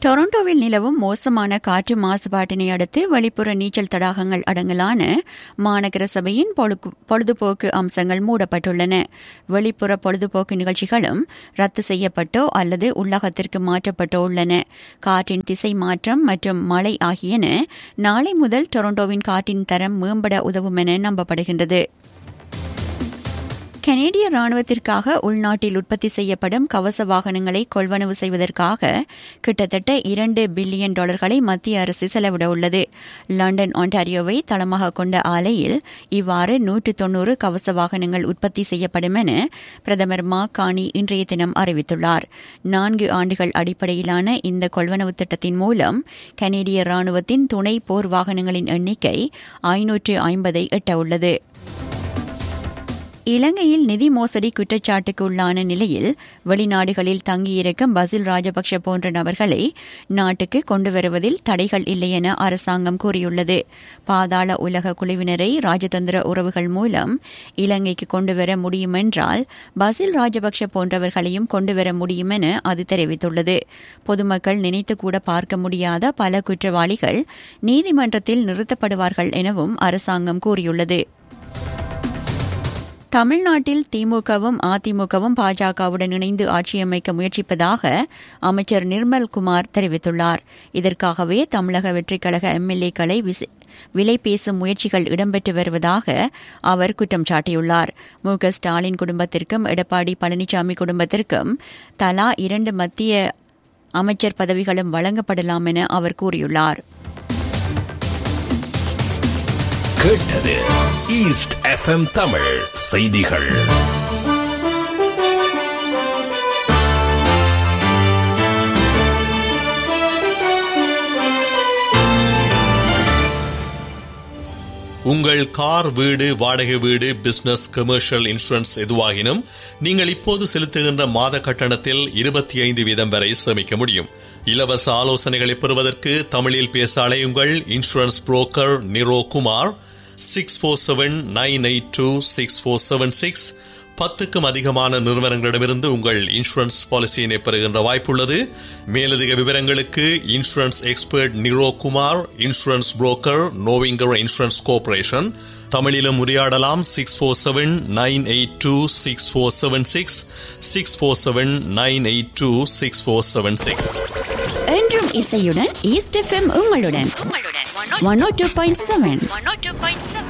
டொரண்டோவில் நிலவும் மோசமான காற்று மாசுபாட்டினை அடுத்து வெளிப்புற நீச்சல் தடாகங்கள் அடங்கலான மாநகர சபையின் பொழுக்கு- பொழுதுபோக்கு அம்சங்கள் மூடப்பட்டுள்ளன வெளிப்புற பொழுதுபோக்கு நிகழ்ச்சிகளும் ரத்து செய்யப்பட்டோ அல்லது உள்ளகத்திற்கு மாற்றப்பட்டோ உள்ளன காற்றின் திசை மாற்றம் மற்றும் மழை ஆகியன நாளை முதல் டொரண்டோவின் காற்றின் தரம் மேம்பட உதவும் என நம்பப்படுகின்றது கனேடிய ராணுவத்திற்காக உள்நாட்டில் உற்பத்தி செய்யப்படும் கவச வாகனங்களை கொள்வனவு செய்வதற்காக கிட்டத்தட்ட இரண்டு பில்லியன் டாலர்களை மத்திய அரசு செலவிட உள்ளது லண்டன் ஒன்டாரியோவை தளமாக கொண்ட ஆலையில் இவ்வாறு நூற்று தொன்னூறு கவச வாகனங்கள் உற்பத்தி செய்யப்படும் என பிரதமர் மா கானி இன்றைய தினம் அறிவித்துள்ளார் நான்கு ஆண்டுகள் அடிப்படையிலான இந்த கொள்வனவு திட்டத்தின் மூலம் கனேடிய ராணுவத்தின் துணை போர் வாகனங்களின் எண்ணிக்கை ஐநூற்று ஐம்பதை எட்டவுள்ளது இலங்கையில் நிதி மோசடி குற்றச்சாட்டுக்கு உள்ளான நிலையில் வெளிநாடுகளில் தங்கியிருக்கும் பசில் ராஜபக்ஷ போன்ற நபர்களை நாட்டுக்கு கொண்டு வருவதில் தடைகள் இல்லை என அரசாங்கம் கூறியுள்ளது பாதாள உலக குழுவினரை ராஜதந்திர உறவுகள் மூலம் இலங்கைக்கு கொண்டு வர முடியுமென்றால் பசில் ராஜபக்ஷ போன்றவர்களையும் கொண்டு வர முடியும் என அது தெரிவித்துள்ளது பொதுமக்கள் நினைத்து கூட பார்க்க முடியாத பல குற்றவாளிகள் நீதிமன்றத்தில் நிறுத்தப்படுவார்கள் எனவும் அரசாங்கம் கூறியுள்ளது தமிழ்நாட்டில் திமுகவும் அதிமுகவும் பாஜகவுடன் இணைந்து ஆட்சியமைக்க முயற்சிப்பதாக அமைச்சர் நிர்மல்குமார் தெரிவித்துள்ளார் இதற்காகவே தமிழக வெற்றிக் கழக எம்எல்ஏக்களை விலை பேசும் முயற்சிகள் இடம்பெற்று வருவதாக அவர் குற்றம் சாட்டியுள்ளார் மு க ஸ்டாலின் குடும்பத்திற்கும் எடப்பாடி பழனிசாமி குடும்பத்திற்கும் தலா இரண்டு மத்திய அமைச்சர் பதவிகளும் வழங்கப்படலாம் என அவர் கூறியுள்ளார் கேட்டது ஈஸ்ட் எஃப்எம் தமிழ் செய்திகள் உங்கள் கார் வீடு வாடகை வீடு பிசினஸ் கமர்ஷியல் இன்சூரன்ஸ் எதுவாகினும் நீங்கள் இப்போது செலுத்துகின்ற மாத கட்டணத்தில் இருபத்தி ஐந்து வீதம் வரை சேமிக்க முடியும் இலவச ஆலோசனைகளை பெறுவதற்கு தமிழில் பேச அலையுங்கள் insurance broker Niro Kumar six four seven nine eight two six four seven six பத்துக்கும் அதிகமான நிறுவனங்களிடமிருந்து உங்கள் இன்சூரன்ஸ் பாலிசியினை பெறுகின்ற வாய்ப்புள்ளது மேலதிக விவரங்களுக்கு insurance expert Niro Kumar insurance broker Novinger insurance corporation தமிழிலும் உரையாடலாம் six four seven nine eight two six four seven six six four seven nine eight two six four seven six என்றும் இசையுடன் ஈஸ்ட் எஃப்எம் உங்களுடன் one O two point seven